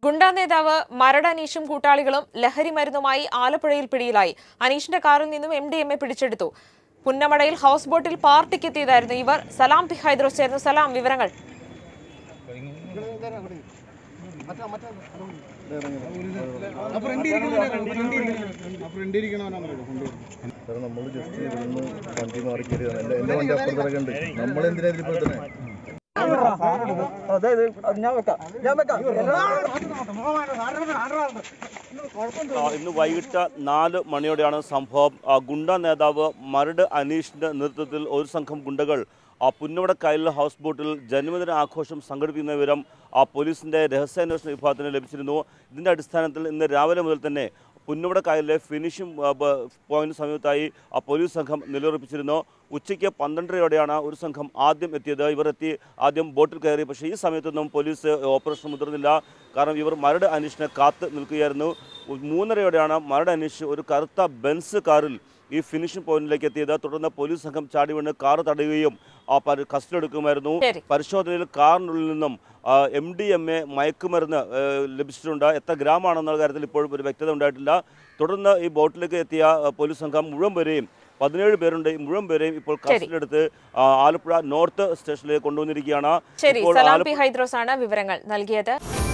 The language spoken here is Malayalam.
ഗുണ്ടാ നേതാവ് മരട് അനീഷും കൂട്ടാളികളും ലഹരി മരുന്നുമായി ആലപ്പുഴയിൽ പിടിയിലായി അനീഷിന്റെ കാറിൽ നിന്നും എം ഡി എം എ പിടിച്ചെടുത്തു പുന്നമടയിൽ ഹൗസ് ബോട്ടിൽ പാർട്ടിക്കെത്തിയതായിരുന്നു ഇവർ സലാം പി ഹൈദ്രോസ് ചേർന്നു സലാം വിവരങ്ങൾ സാർ നമ്മൾ ജസ്റ്റ് ഇവിടുന്ന് വണ്ടി മാറി കയറിയതാണ് എൻ്റെ എൻ്റെ വണ്ടി അപ്പുറത്തിറക്കെ ഉണ്ട് നമ്മളെന്തിനാ ഇതിൽ തന്നെ ആ, ഇന്ന് വൈകിട്ട് നാല് മണിയോടെയാണ് സംഭവം ആ, ഗുണ്ട നേതാവ് മരട് അനീഷിന്റെ നേതൃത്വത്തിൽ ഒരു സംഘം ഗുണ്ടകൾ ആ പുന്നവട കായലിൽ ഹൗസ് ബോട്ടിൽ ജന്മദിന ആഘോഷം സംഘടിപ്പിക്കുന്ന വിവരം ആ പോലീസിന്റെ രഹസ്യാന്വേഷണ വിഭാഗത്തിന് ലഭിച്ചിരുന്നു ഇതിന്റെ അടിസ്ഥാനത്തിൽ ഇന്ന് രാവിലെ മുതൽ തന്നെ പുന്നവട കായലിലെ ഫിനിഷിംഗ് ആ, ബ- പോയിന്റ് സമീപത്തായി ആ പോലീസ് സംഘം നിലയുറപ്പിച്ചിരുന്നു ഉച്ചയ്ക്ക് പന്ത്രണ്ടരയോടെയാണ് ഒരു സംഘം ആദ്യം എത്തിയത് ഇവർ എത്തി ആദ്യം ബോട്ടിൽ കയറി പക്ഷേ ഈ സമയത്തൊന്നും പോലീസ് ഓപ്പറേഷൻ മുതിർന്നില്ല കാരണം ഇവർ മരട് അനീഷിനെ കാത്ത് നിൽക്കുകയായിരുന്നു മൂന്നരയോടെയാണ് മരട് അനീഷ് ഒരു കറുത്ത ബെൻസ് കാറിൽ ഈ ഫിനിഷിംഗ് പോയിന്റിലേക്ക് എത്തിയത് തുടർന്ന് പോലീസ് സംഘം ചാടി വീണ് കാർ തടയുകയും ആ പരി- കസ്റ്റഡി എടുക്കുമായിരുന്നു ശരി. പരിശോധനയിൽ കാറിനുള്ളിൽ നിന്നും എം ഡി എം എ മയക്കുമരുന്ന് ആ, ലഭിച്ചിട്ടുണ്ട് എത്ര ഗ്രാമാണെന്നുള്ള കാര്യത്തിൽ ഇപ്പോഴും ഒരു വ്യക്തത ഉണ്ടായിട്ടില്ല തുടർന്ന് ഈ ബോട്ടിലേക്ക് എത്തിയ ആ, പോലീസ് സംഘം മുഴുവൻ പേരെയും പതിനേഴ് പേരുണ്ട് ഈ മുഴുവൻ പേരെയും ഇപ്പോൾ കസ്റ്റഡിയിലെടുത്ത് ആ, ആലപ്പുഴ നോർത്ത് സ്റ്റേഷനിലേക്ക് കൊണ്ടുവന്നിരിക്കുകയാണ് ശരി ഇപ്പോൾ സലാം ആലപ്പുഴ പി ഹൈദ്രോസ് ആണ് വിവരങ്ങൾ നൽകിയത്